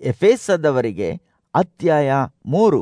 ಎಫೇಸದವರಿಗೆ ಅಧ್ಯಾಯ ಮೂರು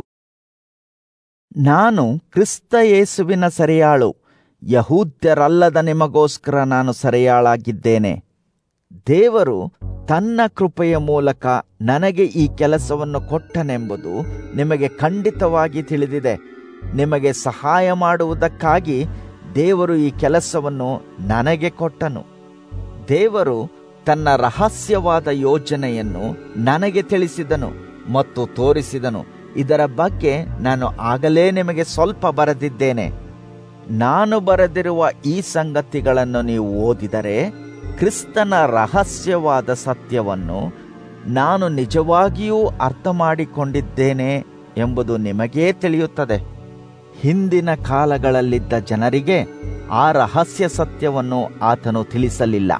ನಾನು ಕ್ರಿಸ್ತ ಯೇಸುವಿನ ಸೆರೆಯಾಳು ಯಹೂದ್ಯರಲ್ಲದ ನಿಮಗೋಸ್ಕರ ನಾನು ಸೆರೆಯಾಳಾಗಿದ್ದೇನೆ ದೇವರು ತನ್ನ ಕೃಪೆಯ ಮೂಲಕ ನನಗೆ ಈ ಕೆಲಸವನ್ನು ಕೊಟ್ಟನೆಂಬುದು ನಿಮಗೆ ಖಂಡಿತವಾಗಿ ತಿಳಿದಿದೆ ನಿಮಗೆ ಸಹಾಯ ಮಾಡುವುದಕ್ಕಾಗಿ ದೇವರು ಈ ಕೆಲಸವನ್ನು ನನಗೆ ಕೊಟ್ಟನು ದೇವರು ತನ್ನ ರಹಸ್ಯವಾದ ಯೋಜನೆಯನ್ನು ನನಗೆ ತಿಳಿಸಿದನು ಮತ್ತು ತೋರಿಸಿದನು ಇದರ ಬಗ್ಗೆ ನಾನು ಆಗಲೇ ನಿಮಗೆ ಸ್ವಲ್ಪ ಬರೆದಿದ್ದೇನೆ ನಾನು ಬರೆದಿರುವ ಈ ಸಂಗತಿಗಳನ್ನು ನೀವು ಓದಿದರೆ ಕ್ರಿಸ್ತನ ರಹಸ್ಯವಾದ ಸತ್ಯವನ್ನು ನಾನು ನಿಜವಾಗಿಯೂ ಅರ್ಥ ಮಾಡಿಕೊಂಡಿದ್ದೇನೆ ಎಂಬುದು ನಿಮಗೇ ತಿಳಿಯುತ್ತದೆ ಹಿಂದಿನ ಕಾಲಗಳಲ್ಲಿದ್ದ ಜನರಿಗೆ ಆ ರಹಸ್ಯ ಸತ್ಯವನ್ನು ಆತನು ತಿಳಿಸಲಿಲ್ಲ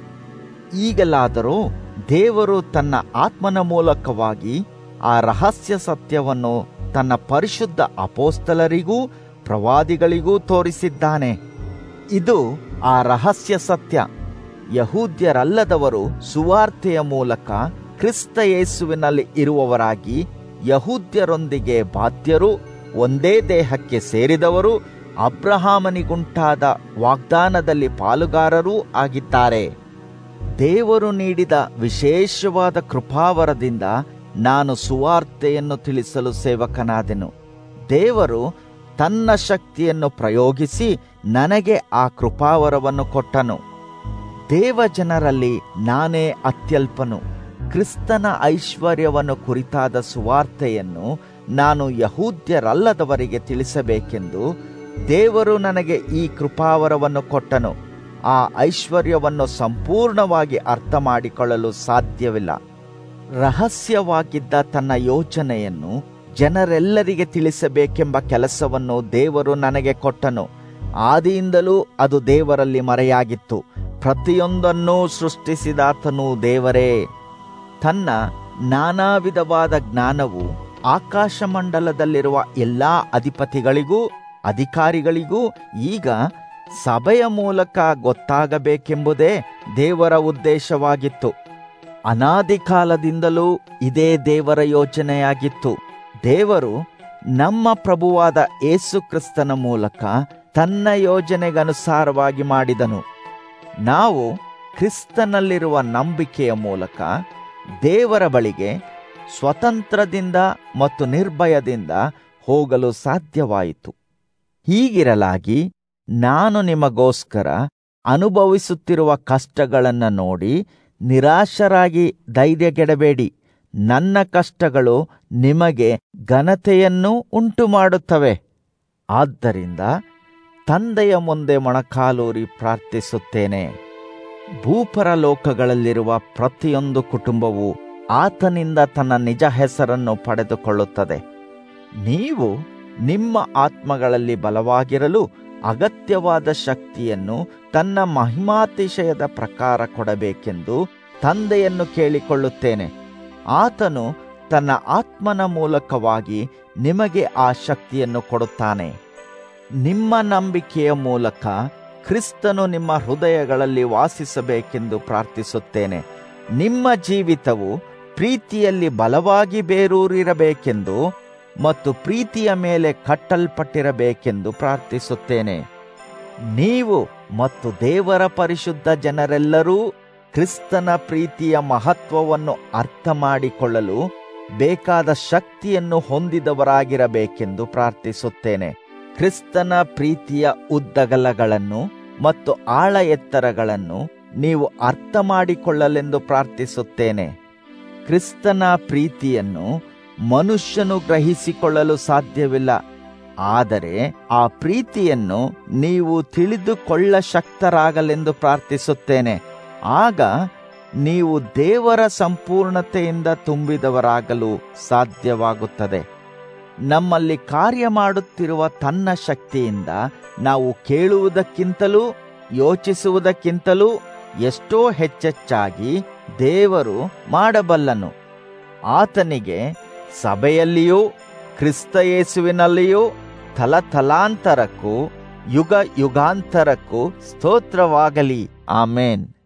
ಈಗಲಾದರೂ ದೇವರು ತನ್ನ ಆತ್ಮನ ಮೂಲಕವಾಗಿ ಆ ರಹಸ್ಯ ಸತ್ಯವನ್ನು ತನ್ನ ಪರಿಶುದ್ಧ ಅಪೋಸ್ತಲರಿಗೂ ಪ್ರವಾದಿಗಳಿಗೂ ತೋರಿಸಿದ್ದಾನೆ ಇದು ಆ ರಹಸ್ಯ ಸತ್ಯ ಯಹೂದ್ಯರಲ್ಲದವರು ಸುವಾರ್ತೆಯ ಮೂಲಕ ಕ್ರಿಸ್ತ ಯೇಸುವಿನಲ್ಲಿ ಇರುವವರಾಗಿ ಯಹೂದ್ಯರೊಂದಿಗೆ ಬಾಧ್ಯರು ಒಂದೇ ದೇಹಕ್ಕೆ ಸೇರಿದವರು ಅಬ್ರಹಾಮನಿಗುಂಟಾದ ವಾಗ್ದಾನದಲ್ಲಿ ಪಾಲುಗಾರರೂ ಆಗಿದ್ದಾರೆ ದೇವರು ನೀಡಿದ ವಿಶೇಷವಾದ ಕೃಪಾವರದಿಂದ ನಾನು ಸುವಾರ್ತೆಯನ್ನು ತಿಳಿಸಲು ಸೇವಕನಾದೆನು ದೇವರು ತನ್ನ ಶಕ್ತಿಯನ್ನು ಪ್ರಯೋಗಿಸಿ ನನಗೆ ಆ ಕೃಪಾವರವನ್ನು ಕೊಟ್ಟನು ದೇವಜನರಲ್ಲಿ ನಾನೇ ಅತ್ಯಲ್ಪನು ಕ್ರಿಸ್ತನ ಐಶ್ವರ್ಯವನ್ನು ಕುರಿತಾದ ಸುವಾರ್ತೆಯನ್ನು ನಾನು ಯಹೂದ್ಯರಲ್ಲದವರಿಗೆ ತಿಳಿಸಬೇಕೆಂದು ದೇವರು ನನಗೆ ಈ ಕೃಪಾವರವನ್ನು ಕೊಟ್ಟನು ಆ ಐಶ್ವರ್ಯವನ್ನು ಸಂಪೂರ್ಣವಾಗಿ ಅರ್ಥ ಮಾಡಿಕೊಳ್ಳಲು ಸಾಧ್ಯವಿಲ್ಲ ರಹಸ್ಯವಾಗಿದ್ದ ತನ್ನ ಯೋಚನೆಯನ್ನು ಜನರೆಲ್ಲರಿಗೆ ತಿಳಿಸಬೇಕೆಂಬ ಕೆಲಸವನ್ನು ದೇವರು ನನಗೆ ಕೊಟ್ಟನು ಆದಿಯಿಂದಲೂ ಅದು ದೇವರಲ್ಲಿ ಮರೆಯಾಗಿತ್ತು ಪ್ರತಿಯೊಂದನ್ನೂ ಸೃಷ್ಟಿಸಿದಾತನು ದೇವರೇ ತನ್ನ ನಾನಾ ವಿಧವಾದ ಜ್ಞಾನವು ಆಕಾಶಮಂಡಲದಲ್ಲಿರುವ ಎಲ್ಲಾ ಅಧಿಪತಿಗಳಿಗೂ ಅಧಿಕಾರಿಗಳಿಗೂ ಈಗ ಸಭೆಯ ಮೂಲಕ ಗೊತ್ತಾಗಬೇಕೆಂಬುದೇ ದೇವರ ಉದ್ದೇಶವಾಗಿತ್ತು ಅನಾದಿ ಕಾಲದಿಂದಲೂ ಇದೇ ದೇವರ ಯೋಚನೆಯಾಗಿತ್ತು ದೇವರು ನಮ್ಮ ಪ್ರಭುವಾದ ಏಸು ಕ್ರಿಸ್ತನ ಮೂಲಕ ತನ್ನ ಯೋಜನೆಗನುಸಾರವಾಗಿ ಮಾಡಿದನು ನಾವು ಕ್ರಿಸ್ತನಲ್ಲಿರುವ ನಂಬಿಕೆಯ ಮೂಲಕ ದೇವರ ಬಳಿಗೆ ಸ್ವತಂತ್ರದಿಂದ ಮತ್ತು ನಿರ್ಭಯದಿಂದ ಹೋಗಲು ಸಾಧ್ಯವಾಯಿತು ಹೀಗಿರಲಾಗಿ ನಾನು ನಿಮಗೋಸ್ಕರ ಅನುಭವಿಸುತ್ತಿರುವ ಕಷ್ಟಗಳನ್ನು ನೋಡಿ ನಿರಾಶರಾಗಿ ಧೈರ್ಯಗೆಡಬೇಡಿ ನನ್ನ ಕಷ್ಟಗಳು ನಿಮಗೆ ಘನತೆಯನ್ನು ಉಂಟು ಮಾಡುತ್ತವೆ ಆದ್ದರಿಂದ ತಂದೆಯ ಮುಂದೆ ಮೊಣಕಾಲೂರಿ ಪ್ರಾರ್ಥಿಸುತ್ತೇನೆ ಭೂಪರ ಲೋಕಗಳಲ್ಲಿರುವ ಪ್ರತಿಯೊಂದು ಕುಟುಂಬವು ಆತನಿಂದ ತನ್ನ ನಿಜ ಹೆಸರನ್ನು ಪಡೆದುಕೊಳ್ಳುತ್ತದೆ ನೀವು ನಿಮ್ಮ ಆತ್ಮಗಳಲ್ಲಿ ಬಲವಾಗಿರಲು ಅಗತ್ಯವಾದ ಶಕ್ತಿಯನ್ನು ತನ್ನ ಮಹಿಮಾತಿಶಯದ ಪ್ರಕಾರ ಕೊಡಬೇಕೆಂದು ತಂದೆಯನ್ನು ಕೇಳಿಕೊಳ್ಳುತ್ತೇನೆ ಆತನು ತನ್ನ ಆತ್ಮನ ಮೂಲಕವಾಗಿ ನಿಮಗೆ ಆ ಶಕ್ತಿಯನ್ನು ಕೊಡುತ್ತಾನೆ ನಿಮ್ಮ ನಂಬಿಕೆಯ ಮೂಲಕ ಕ್ರಿಸ್ತನು ನಿಮ್ಮ ಹೃದಯಗಳಲ್ಲಿ ವಾಸಿಸಬೇಕೆಂದು ಪ್ರಾರ್ಥಿಸುತ್ತೇನೆ ನಿಮ್ಮ ಜೀವಿತವು ಪ್ರೀತಿಯಲ್ಲಿ ಬಲವಾಗಿ ಬೇರೂರಿರಬೇಕೆಂದು ಮತ್ತು ಪ್ರೀತಿಯ ಮೇಲೆ ಕಟ್ಟಲ್ಪಟ್ಟಿರಬೇಕೆಂದು ಪ್ರಾರ್ಥಿಸುತ್ತೇನೆ ನೀವು ಮತ್ತು ದೇವರ ಪರಿಶುದ್ಧ ಜನರೆಲ್ಲರೂ ಕ್ರಿಸ್ತನ ಪ್ರೀತಿಯ ಮಹತ್ವವನ್ನು ಅರ್ಥ ಮಾಡಿಕೊಳ್ಳಲು ಬೇಕಾದ ಶಕ್ತಿಯನ್ನು ಹೊಂದಿದವರಾಗಿರಬೇಕೆಂದು ಪ್ರಾರ್ಥಿಸುತ್ತೇನೆ ಕ್ರಿಸ್ತನ ಪ್ರೀತಿಯ ಉದ್ದಗಲಗಳನ್ನು ಮತ್ತು ಆಳ ಎತ್ತರಗಳನ್ನು ನೀವು ಅರ್ಥ ಮಾಡಿಕೊಳ್ಳಲೆಂದು ಪ್ರಾರ್ಥಿಸುತ್ತೇನೆ ಕ್ರಿಸ್ತನ ಪ್ರೀತಿಯನ್ನು ಮನುಷ್ಯನು ಗ್ರಹಿಸಿಕೊಳ್ಳಲು ಸಾಧ್ಯವಿಲ್ಲ ಆದರೆ ಆ ಪ್ರೀತಿಯನ್ನು ನೀವು ತಿಳಿದುಕೊಳ್ಳ ಶಕ್ತರಾಗಲೆಂದು ಪ್ರಾರ್ಥಿಸುತ್ತೇನೆ ಆಗ ನೀವು ದೇವರ ಸಂಪೂರ್ಣತೆಯಿಂದ ತುಂಬಿದವರಾಗಲು ಸಾಧ್ಯವಾಗುತ್ತದೆ ನಮ್ಮಲ್ಲಿ ಕಾರ್ಯ ಮಾಡುತ್ತಿರುವ ತನ್ನ ಶಕ್ತಿಯಿಂದ ನಾವು ಕೇಳುವುದಕ್ಕಿಂತಲೂ ಯೋಚಿಸುವುದಕ್ಕಿಂತಲೂ ಎಷ್ಟೋ ಹೆಚ್ಚೆಚ್ಚಾಗಿ ದೇವರು ಮಾಡಬಲ್ಲನು ಆತನಿಗೆ ಸಭೆಯಲ್ಲಿಯೂ ಕ್ರಿಸ್ತ ಯೇಸುವಿನಲ್ಲಿಯೂ ತಲತಲಾಂತರಕ್ಕೂ ಯುಗ ಯುಗಾಂತರಕ್ಕೂ ಸ್ತೋತ್ರವಾಗಲಿ ಆಮೇನ್